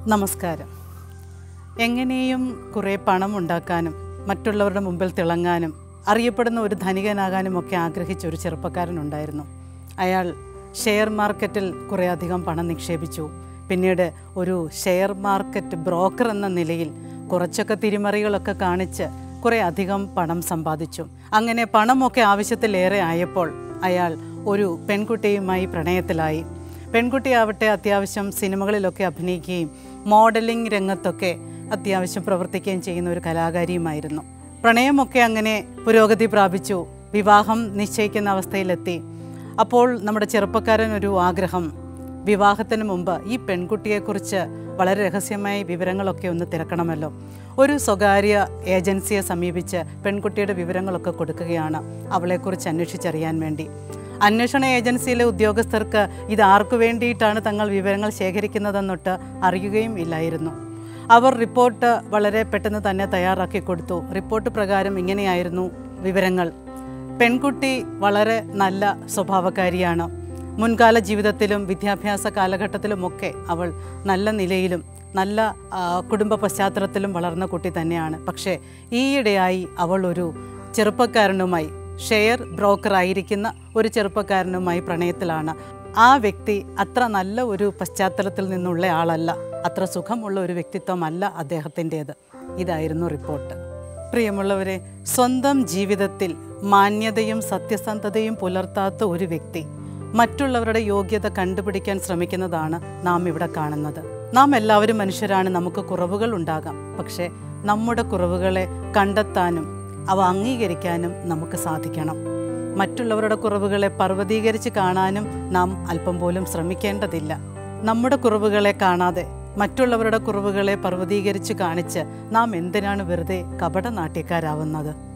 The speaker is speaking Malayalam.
നമസ്കാരം എങ്ങനെയും കുറേ പണം ഉണ്ടാക്കാനും മറ്റുള്ളവരുടെ മുമ്പിൽ തിളങ്ങാനും അറിയപ്പെടുന്ന ഒരു ധനികനാകാനും ഒക്കെ ആഗ്രഹിച്ച ഒരു ചെറുപ്പക്കാരനുണ്ടായിരുന്നു അയാൾ ഷെയർ മാർക്കറ്റിൽ കുറേ അധികം പണം നിക്ഷേപിച്ചു പിന്നീട് ഒരു ഷെയർ മാർക്കറ്റ് ബ്രോക്കർ എന്ന നിലയിൽ കുറച്ചൊക്കെ തിരിമറികളൊക്കെ കാണിച്ച് കുറേ അധികം പണം സമ്പാദിച്ചു അങ്ങനെ പണമൊക്കെ ആവശ്യത്തിലേറെ ആയപ്പോൾ അയാൾ ഒരു പെൺകുട്ടിയുമായി പ്രണയത്തിലായി പെൺകുട്ടിയാവട്ടെ അത്യാവശ്യം സിനിമകളിലൊക്കെ അഭിനയിക്കുകയും മോഡലിംഗ് രംഗത്തൊക്കെ അത്യാവശ്യം പ്രവർത്തിക്കുകയും ചെയ്യുന്ന ഒരു കലാകാരിയുമായിരുന്നു പ്രണയമൊക്കെ അങ്ങനെ പുരോഗതി പ്രാപിച്ചു വിവാഹം നിശ്ചയിക്കുന്ന അവസ്ഥയിലെത്തി അപ്പോൾ നമ്മുടെ ചെറുപ്പക്കാരൻ ഒരു ആഗ്രഹം വിവാഹത്തിന് മുമ്പ് ഈ പെൺകുട്ടിയെക്കുറിച്ച് വളരെ രഹസ്യമായി വിവരങ്ങളൊക്കെ ഒന്ന് തിരക്കണമല്ലോ ഒരു സ്വകാര്യ ഏജൻസിയെ സമീപിച്ച് പെൺകുട്ടിയുടെ വിവരങ്ങളൊക്കെ കൊടുക്കുകയാണ് അവളെക്കുറിച്ച് അന്വേഷിച്ചറിയാൻ വേണ്ടി അന്വേഷണ ഏജൻസിയിലെ ഉദ്യോഗസ്ഥർക്ക് ഇത് ആർക്കു വേണ്ടിയിട്ടാണ് തങ്ങൾ വിവരങ്ങൾ ശേഖരിക്കുന്നതെന്നൊട്ട് അറിയുകയും ഇല്ലായിരുന്നു അവർ റിപ്പോർട്ട് വളരെ പെട്ടെന്ന് തന്നെ തയ്യാറാക്കി കൊടുത്തു റിപ്പോർട്ട് പ്രകാരം ഇങ്ങനെയായിരുന്നു വിവരങ്ങൾ പെൺകുട്ടി വളരെ നല്ല സ്വഭാവക്കാരിയാണ് മുൻകാല ജീവിതത്തിലും വിദ്യാഭ്യാസ കാലഘട്ടത്തിലുമൊക്കെ അവൾ നല്ല നിലയിലും നല്ല ആ, കുടുംബ പശ്ചാത്തലത്തിലും വളർന്ന കുട്ടി തന്നെയാണ് പക്ഷേ ഈയിടെയായി അവൾ ഒരു ചെറുപ്പക്കാരനുമായി ഷെയർ ബ്രോക്കർ ആയിരിക്കുന്ന ഒരു ചെറുപ്പക്കാരനുമായി പ്രണയത്തിലാണ് ആ വ്യക്തി അത്ര നല്ല ഒരു പശ്ചാത്തലത്തിൽ നിന്നുള്ള ആളല്ല അത്ര സുഖമുള്ള ഒരു വ്യക്തിത്വമല്ല അദ്ദേഹത്തിൻ്റേത് ഇതായിരുന്നു റിപ്പോർട്ട് പ്രിയമുള്ളവരെ സ്വന്തം ജീവിതത്തിൽ മാന്യതയും സത്യസന്ധതയും പുലർത്താത്ത ഒരു വ്യക്തി മറ്റുള്ളവരുടെ യോഗ്യത കണ്ടുപിടിക്കാൻ ശ്രമിക്കുന്നതാണ് നാം ഇവിടെ കാണുന്നത് നാം എല്ലാവരും മനുഷ്യരാണ് നമുക്ക് കുറവുകൾ ഉണ്ടാകാം പക്ഷേ നമ്മുടെ കുറവുകളെ കണ്ടെത്താനും അവ അംഗീകരിക്കാനും നമുക്ക് സാധിക്കണം മറ്റുള്ളവരുടെ കുറവുകളെ പർവ്വതീകരിച്ച് കാണാനും നാം അല്പം പോലും ശ്രമിക്കേണ്ടതില്ല നമ്മുടെ കുറവുകളെ കാണാതെ മറ്റുള്ളവരുടെ കുറവുകളെ പർവ്വതീകരിച്ച് കാണിച്ച് നാം എന്തിനാണ് വെറുതെ കപടനാട്യക്കാരാവുന്നത്